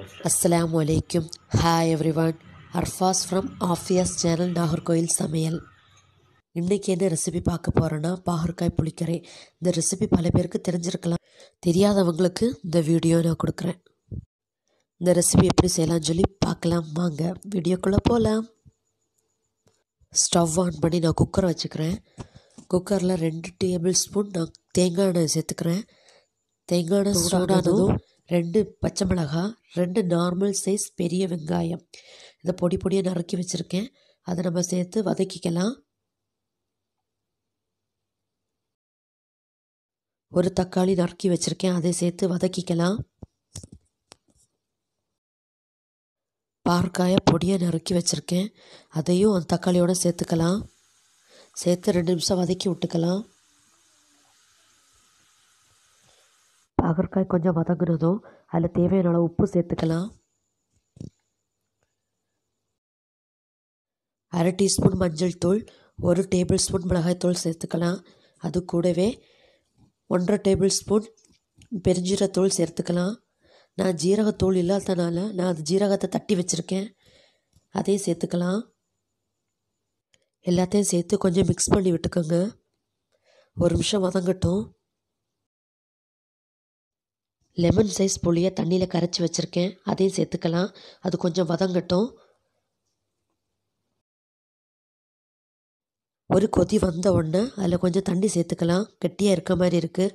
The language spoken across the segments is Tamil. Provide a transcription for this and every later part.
அஸ்ஸலாமு அலைக்கும் hi everyone Arfaz from Afiyas channel Nagercoil சமையல் இன்றைக்கி என்ன ரெசிபி பார்க்க போகிறோன்னா பாகற்காய் புளிக்கரை இந்த ரெசிபி பல பேருக்கு தெரிஞ்சிருக்கலாம் தெரியாதவங்களுக்கு இந்த வீடியோ நான் கொடுக்குறேன் இந்த ரெசிபி எப்படி செய்யலாம்னு சொல்லி பார்க்கலாம் வாங்க வீடியோக்குள்ளே போகலாம் ஸ்டவ் ஆன் பண்ணி நான் குக்கரை வச்சுக்கிறேன் குக்கரில் ரெண்டு டேபிள் ஸ்பூன் நான் தேங்காய் எண்ணெய் சேர்த்துக்கிறேன் தேங்காய் எண்ணெய் சூடானதும் ரெண்டு பச்சை மிளகாய் ரெண்டு நார்மல் சைஸ் பெரிய வெங்காயம் இதை பொடி பொடியாக நறுக்கி வச்சுருக்கேன் அதை நம்ம சேர்த்து வதக்கிக்கலாம் ஒரு தக்காளி நறுக்கி வச்சுருக்கேன் அதை சேர்த்து வதக்கிக்கலாம் பாற்காயை பொடியாக நறுக்கி வச்சுருக்கேன் அதையும் அந்த தக்காளியோடு சேர்த்துக்கலாம் சேர்த்து ரெண்டு நிமிஷம் வதக்கி விட்டுக்கலாம் பாகற்காய் கொஞ்சம் வதங்கினதும் அதில் தேவையான அளவு உப்பு சேர்த்துக்கலாம் அரை டீஸ்பூன் மஞ்சள் தூள் ஒரு டேபிள் ஸ்பூன் மிளகாய்த்தூள் சேர்த்துக்கலாம் அது கூடவே ஒன்றரை டேபிள் ஸ்பூன் பெருஞ்சீரத்தூள் சேர்த்துக்கலாம் நான் ஜீரகத்தூள் இல்லாதனால நான் அது ஜீரகத்தை தட்டி வச்சுருக்கேன் அதையும் சேர்த்துக்கலாம் எல்லாத்தையும் சேர்த்து கொஞ்சம் மிக்ஸ் பண்ணி விட்டுக்கோங்க ஒரு நிமிஷம் வதங்கட்டும் லெமன் சைஸ் புளியை தண்ணியில் கரைச்சி வச்சுருக்கேன் அதையும் சேர்த்துக்கலாம் அது கொஞ்சம் வதங்கட்டும் ஒரு கொதி வந்த உடனே அதில் கொஞ்சம் தண்ணி சேர்த்துக்கலாம் கெட்டியாக இருக்க மாதிரி இருக்குது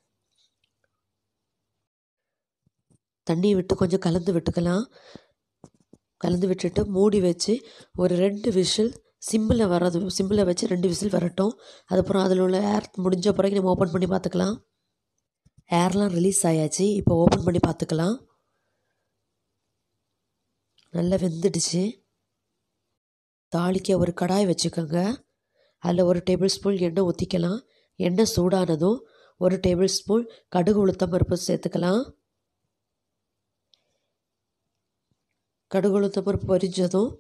தண்ணி விட்டு கொஞ்சம் கலந்து விட்டுக்கலாம் கலந்து விட்டுட்டு மூடி வச்சு ஒரு ரெண்டு விசில் சிம்மில் வர்றது சிம்மில் வச்சு ரெண்டு விசில் வரட்டும் அதுக்கப்புறம் அதில் உள்ள ஏர் முடிஞ்ச பிறகு நம்ம ஓப்பன் பண்ணி பார்த்துக்கலாம் ஏர்லாம் ரிலீஸ் ஆயாச்சு இப்போ ஓப்பன் பண்ணி பார்த்துக்கலாம் நல்லா வெந்துடுச்சு தாளிக்க ஒரு கடாய் வச்சுக்கோங்க அதில் ஒரு டேபிள் ஸ்பூன் எண்ணெய் ஊற்றிக்கலாம் எண்ணெய் சூடானதும் ஒரு டேபிள் ஸ்பூன் கடுகு உளுத்தம் பருப்பு சேர்த்துக்கலாம் கடுகு உளுத்தம் பருப்பு பொரிஞ்சதும்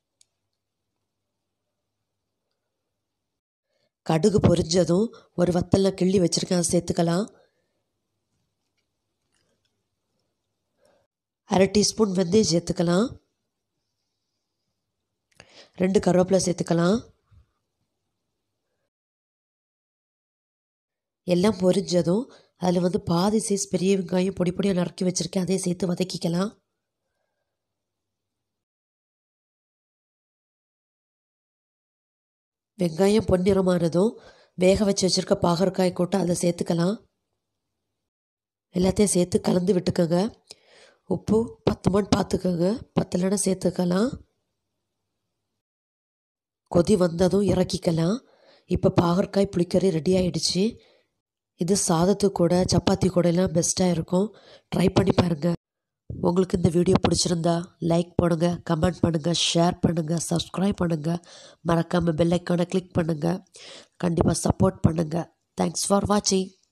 கடுகு பொரிஞ்சதும் ஒரு வத்தலை கிள்ளி வச்சுருக்கேன் அதை சேர்த்துக்கலாம் அரை டீஸ்பூன் வெந்தயம் சேர்த்துக்கலாம் ரெண்டு கருவேப்பிலை சேர்த்துக்கலாம் எல்லாம் பொரிஞ்சதும் அதில் வந்து பாதி சைஸ் பெரிய வெங்காயம் பொடி பொடியாக நறுக்கி வச்சுருக்கேன் அதையும் சேர்த்து வதக்கிக்கலாம் வெங்காயம் பொன்னிறமானதும் வேக வச்சு வச்சுருக்க பாகற்காய் கூட்ட அதை சேர்த்துக்கலாம் எல்லாத்தையும் சேர்த்து கலந்து விட்டுக்கோங்க உப்பு பத்துமான்னு பார்த்துக்கோங்க பத்தலைன்னா சேர்த்துக்கலாம் கொதி வந்ததும் இறக்கிக்கலாம் இப்போ பாகற்காய் புளிக்கறி ரெடி ஆகிடுச்சு இது சாதத்து கூட சப்பாத்தி கூட எல்லாம் பெஸ்ட்டாக இருக்கும் ட்ரை பண்ணி பாருங்கள் உங்களுக்கு இந்த வீடியோ பிடிச்சிருந்தா லைக் பண்ணுங்கள் கமெண்ட் பண்ணுங்கள் ஷேர் பண்ணுங்கள் சப்ஸ்கிரைப் பண்ணுங்கள் மறக்காமல் பெல் ஐக்கானை கிளிக் பண்ணுங்கள் கண்டிப்பாக சப்போர்ட் பண்ணுங்கள் தேங்க்ஸ் ஃபார் வாட்சிங்